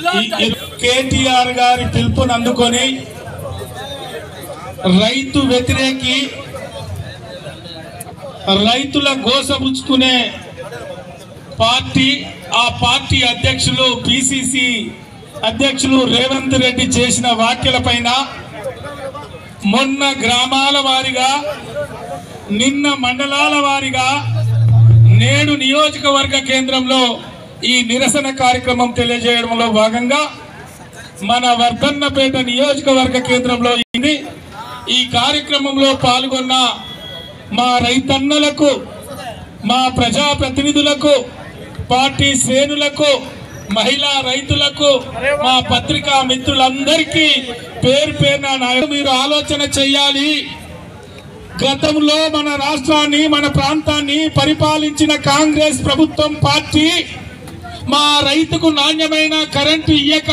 ఈ- కేటీఆర్ గారి పిలుపుని అందుకొని రైతు వ్యతిరేకి రైతుల గోసపుచ్చుకునే పార్టీ ఆ పార్టీ అధ్యక్షులు పిసిసి అధ్యక్షులు రేవంత్ రెడ్డి చేసిన వ్యాఖ్యలపైన మొన్న గ్రామాల వారిగా నిన్న మండలాల వారిగా నేడు నియోజకవర్గ కేంద్రంలో ఈ నిరసన కార్యక్రమం తెలియజేయడంలో భాగంగా మన వర్ధన్నపేట నియోజకవర్గ కేంద్రంలో ఇది ఈ కార్యక్రమంలో పాల్గొన్న మా రైతన్నలకు మా ప్రజాప్రతినిధులకు పార్టీ శ్రేణులకు మహిళా రైతులకు మా పత్రికా మిత్రులందరికీ పేరు పేరున నాయకులు మీరు ఆలోచన చెయ్యాలి గతంలో మన రాష్ట్రాన్ని మన ప్రాంతాన్ని పరిపాలించిన కాంగ్రెస్ ప్రభుత్వం పార్టీ మా రైతుకు నాణ్యమైన కరెంటు ఇయ్యక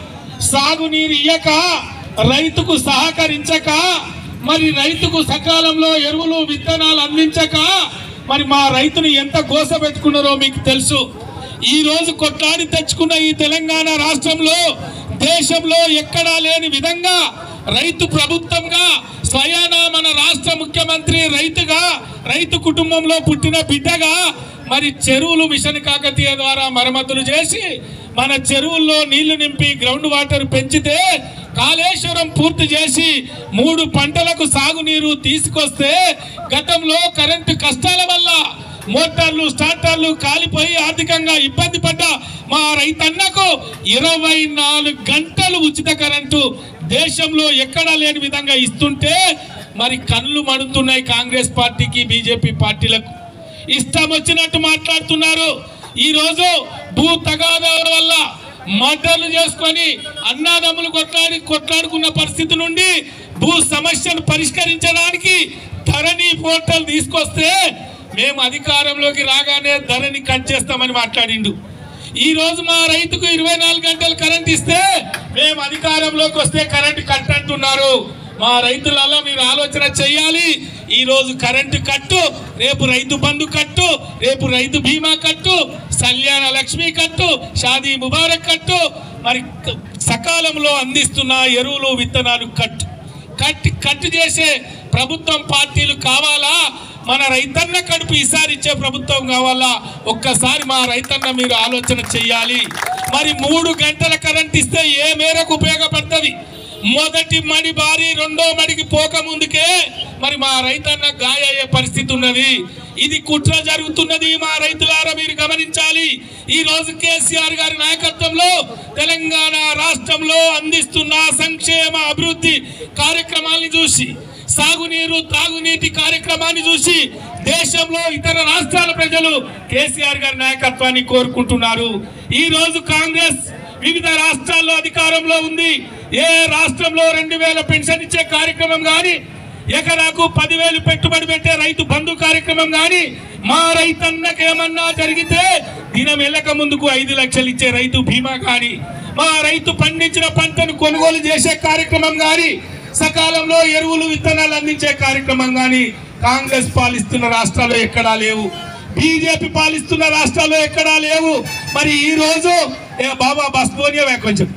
సాగునీరు ఇయ్యక రైతుకు సహకరించక మరి రైతుకు సకాలంలో ఎరువులు విత్తనాలు అందించక మరి మా రైతుని ఎంత గోస పెట్టుకున్నారో మీకు తెలుసు ఈ రోజు కొట్లాడి తెచ్చుకున్న ఈ తెలంగాణ రాష్ట్రంలో దేశంలో ఎక్కడా లేని విధంగా రైతు ప్రభుత్వంగా స్వయాన మన రాష్ట్ర ముఖ్యమంత్రి రైతుగా రైతు కుటుంబంలో పుట్టిన బిడ్డగా మరి చెరువులు మిషన్ కాకతీయ ద్వారా మరమ్మతులు చేసి మన చెరువుల్లో నీళ్లు నింపి గ్రౌండ్ వాటర్ పెంచితే కాళేశ్వరం పూర్తి చేసి మూడు పంటలకు సాగునీరు తీసుకొస్తే గతంలో కరెంటు కష్టాల వల్ల మోటార్లు స్టార్టర్లు కాలిపోయి ఆర్థికంగా ఇబ్బంది పడ్డ మా రైతన్నకు ఇరవై నాలుగు గంటలు ఉచిత కరెంటు దేశంలో ఎక్కడా లేని విధంగా ఇస్తుంటే మరి కళ్ళు మడుతున్నాయి కాంగ్రెస్ పార్టీకి బీజేపీ పార్టీలకు ఇష్టం వచ్చినట్టు మాట్లాడుతున్నారు ఈ రోజు భూ తగాదాల వల్ల మర్డర్లు చేసుకొని అన్నాదమ్ములు కొట్లాడి కొట్లాడుకున్న పరిస్థితి నుండి భూ సమస్యను పరిష్కరించడానికి ధరణి పోర్టల్ తీసుకొస్తే మేము అధికారంలోకి రాగానే ధరని కట్ చేస్తామని మాట్లాడిండు ఈ రోజు మా రైతుకు ఇరవై నాలుగు గంటలు కరెంట్ ఇస్తే మేము అధికారంలోకి వస్తే కరెంట్ కట్ అంటున్నారు మా రైతులలో మీరు ఆలోచన చేయాలి ఈ రోజు కరెంటు కట్టు రేపు రైతు బంధు కట్టు రేపు రైతు బీమా కట్టు కళ్యాణ లక్ష్మి కట్టు షాదీ ముబారక్ కట్టు మరి క- సకాలంలో అందిస్తున్న ఎరువులు విత్తనాలు కట్టు కట్టి కట్టు చేసే ప్రభుత్వం పార్టీలు కావాలా మన రైతన్న కడుపు ఇసారిచ్చే ప్రభుత్వం కావాలా ఒక్కసారి మా రైతన్న మీరు ఆలోచన చెయ్యాలి మరి మూడు గంటల కరెంట్ ఇస్తే ఏ మేరకు ఉపయోగపడుతుంది మొదటి మడి బారి రెండో మడికి పోక ముందుకే మరి మా రైతన్న గాయ అయ్యే పరిస్థితి ఉన్నది ఇది కుట్ర జరుగుతున్నది మా రైతులారా మీరు గమనించాలి ఈ రోజు కేసీఆర్ గారి నాయకత్వంలో తెలంగాణ రాష్ట్రంలో అందిస్తున్న సంక్షేమ అభివృద్ధి కార్యక్రమాల్ని చూసి సాగునీరు తాగునీటి కార్యక్రమాన్ని చూసి దేశంలో ఇతర రాష్ట్రాల ప్రజలు కేసీఆర్ గారి నాయకత్వాన్ని కోరుకుంటున్నారు ఈ రోజు కాంగ్రెస్ వివిధ రాష్ట్రాల్లో అధికారంలో ఉంది ఏ రాష్ట్రంలో రెండు వేల పెన్షన్ ఇచ్చే కార్యక్రమం కానీ ఎకరాకు పదివేలు పెట్టుబడి పెట్టే రైతు బంధు కార్యక్రమం కానీ మా రైతన్నకి ఏమన్నా జరిగితే దినం వెళ్ళక ముందుకు ఐదు లక్షలు ఇచ్చే రైతు బీమా కానీ మా రైతు పండించిన పంటను కొనుగోలు చేసే కార్యక్రమం కానీ సకాలంలో ఎరువులు విత్తనాలు అందించే కార్యక్రమం కానీ కాంగ్రెస్ పాలిస్తున్న రాష్ట్రాల్లో ఎక్కడా లేవు బీజేపీ పాలిస్తున్న రాష్ట్రాల్లో ఎక్కడా లేవు మరి ఈ రోజు ఏ బాబా బస్ పోనీయవే కొంచెం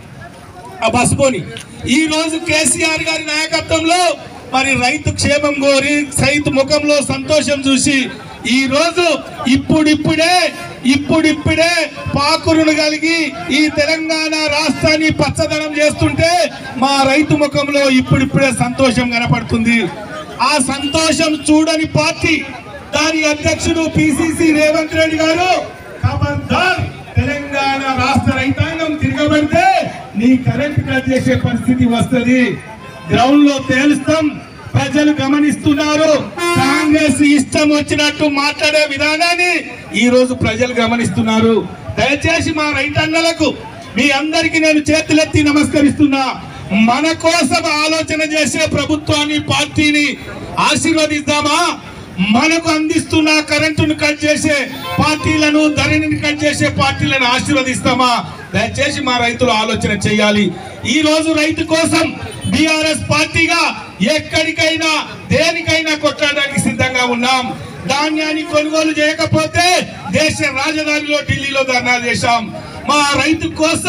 ఆ బస్ పోని ఈ రోజు కేసీఆర్ గారి నాయకత్వంలో మరి రైతు క్షేమం కోరి రైతు ముఖంలో సంతోషం చూసి ఈ రోజు ఇప్పుడిప్పుడే ఇప్పుడిప్పుడే పాకురులు కలిగి ఈ తెలంగాణ రాష్ట్రాన్ని పచ్చదనం చేస్తుంటే మా రైతు ముఖంలో ఇప్పుడిప్పుడే సంతోషం కనపడుతుంది ఆ సంతోషం చూడని పార్టీ దాని అధ్యక్షుడు పిసిసి రేవంత్ రెడ్డి గారు ఖబర్దార్ తెలంగాణ రాష్ట్ర రైతాంగం తిరగబడితే నీ కరెంట్ కట్ చేసే పరిస్థితి వస్తది గ్రౌండ్ లో తేలుస్తాం ప్రజలు గమనిస్తున్నారు కాంగ్రెస్ ఇష్టం వచ్చినట్టు మాట్లాడే విధానాన్ని ఈ రోజు ప్రజలు గమనిస్తున్నారు దయచేసి మా రైతన్నలకు మీ అందరికీ నేను చేతులెత్తి నమస్కరిస్తున్నా మన కోసం ఆలోచన చేసే ప్రభుత్వాన్ని పార్టీని ఆశీర్వదిద్దామా మనకు అందిస్తున్న కరెంటును కట్ చేసే పార్టీలను ధరణిని కట్ చేసే పార్టీలను ఆశీర్వదిస్తామా దయచేసి మా రైతులు ఆలోచన చేయాలి ఈ రోజు రైతు కోసం బీఆర్ఎస్ పార్టీగా ఎక్కడికైనా దేనికైనా కొట్టడానికి సిద్ధంగా ఉన్నాం ధాన్యాన్ని కొనుగోలు చేయకపోతే దేశ రాజధానిలో ఢిల్లీలో ధర్నా చేశాం మా రైతు కోసం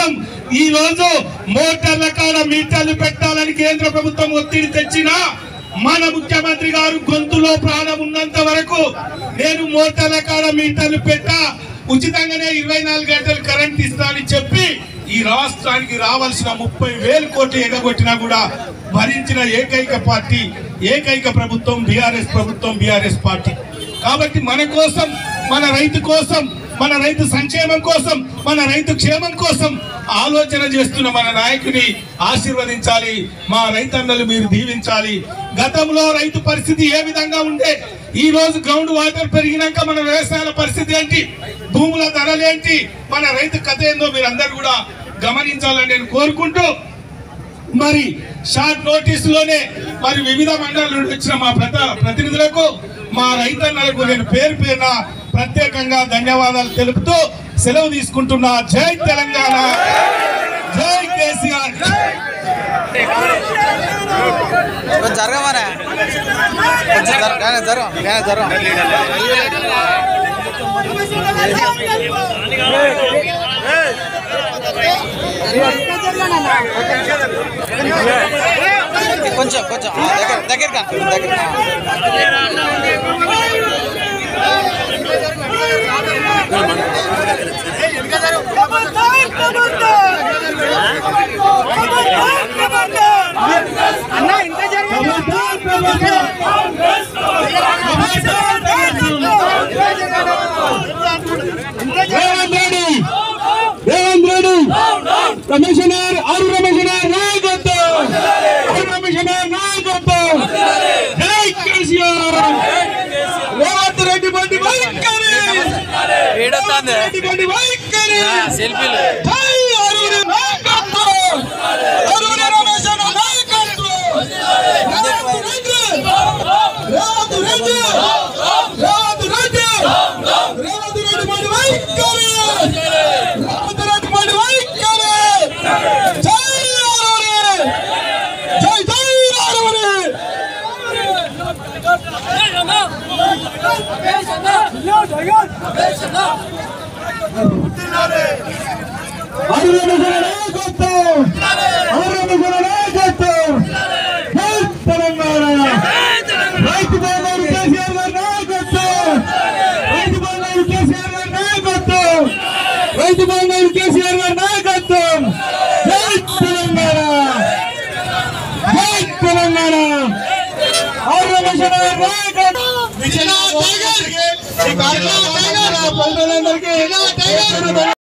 ఈ రోజు మోటార్ల కాడ మీటర్లు పెట్టాలని కేంద్ర ప్రభుత్వం ఒత్తిడి తెచ్చినా మన ముఖ్యమంత్రి గారు గొంతులో ప్రాణం ఉన్నంత వరకు నేను మోటార్ల కాడ మీటర్లు పెట్టా ఉచితంగానే ఇరవై నాలుగు గంటలు కరెంట్ ఇస్తానని చెప్పి ఈ రాష్ట్రానికి రావాల్సిన ముప్పై వేలు కోట్లు ఎగగొట్టినా కూడా భరించిన ఏకైక పార్టీ ఏకైక ప్రభుత్వం బీఆర్ఎస్ ప్రభుత్వం బీఆర్ఎస్ పార్టీ కాబట్టి మన కోసం మన రైతు కోసం మన రైతు సంక్షేమం కోసం మన రైతు క్షేమం కోసం ఆలోచన చేస్తున్న మన నాయకుని ఆశీర్వదించాలి మా రైతన్నలు మీరు దీవించాలి గతంలో రైతు పరిస్థితి ఏ విధంగా ఉండే ఈ రోజు గ్రౌండ్ వాటర్ పెరిగినాక మన వ్యవసాయాల పరిస్థితి ఏంటి భూముల ధరలేంటి మన రైతు కథ ఏందో మీరు అందరు కూడా గమనించాలని నేను కోరుకుంటూ మరి షార్ట్ నోటీస్ లోనే మరి వివిధ మండలాల నుండి వచ్చిన మా ప్రత ప్రతినిధులకు మా రైతన్నలకు నేను పేరు పేరున ప్రత్యేకంగా ధన్యవాదాలు తెలుపుతూ సెలవు తీసుకుంటున్నా జై తెలంగాణ జై కేసీఆర్ కొంచెం జరగమనే కొంచెం జరగ జరగ జరగ కొంచెం కొంచెం ఆ, దగ్గర దగ్గర కా, దగ్గర కా. అన్న ఇంకా రేవంత్ రెడ్డి రేవంత్ రెడ్డి కమిషనర్ ఆరు కమిషనర్ నాయకత్వం ఆరు కమిషనర్ నాయకత్వం జై కేసీఆర్ రేవంత్ రెడ్డి బండి వైఖరి ఏడొస్తుంది రెడ్డి బండి వైఖరి సెల్ఫీలు జై అరుణ్ నాయకత్వం అరుణ్ రమేష్ అన్న నాయకత్వం రేవంత్ రెడ్డి రేవంత్ రెడ్డి రేవంత్ రెడ్డి రేవంత్ రెడ్డి బండి వైఖరి రేవంత్ రెడ్డి బండి వైఖరి జై అరుణ్ జై జై అరుణ్ అరుణాచల నాయకత్వం అరుణాచల నాయకత్వం జై తెలంగాణ రైతు బంధువులు కేసీఆర్ గారి నాయకత్వం రైతు బంధువులు కేసీఆర్ గారి నాయకత్వం రైతు బంధువులు కేసీఆర్ గారి నాయకత్వం జై తెలంగాణ జై తెలంగాణ అరుణాచల నాయకత్వం ఈ కార్యక్రమానికి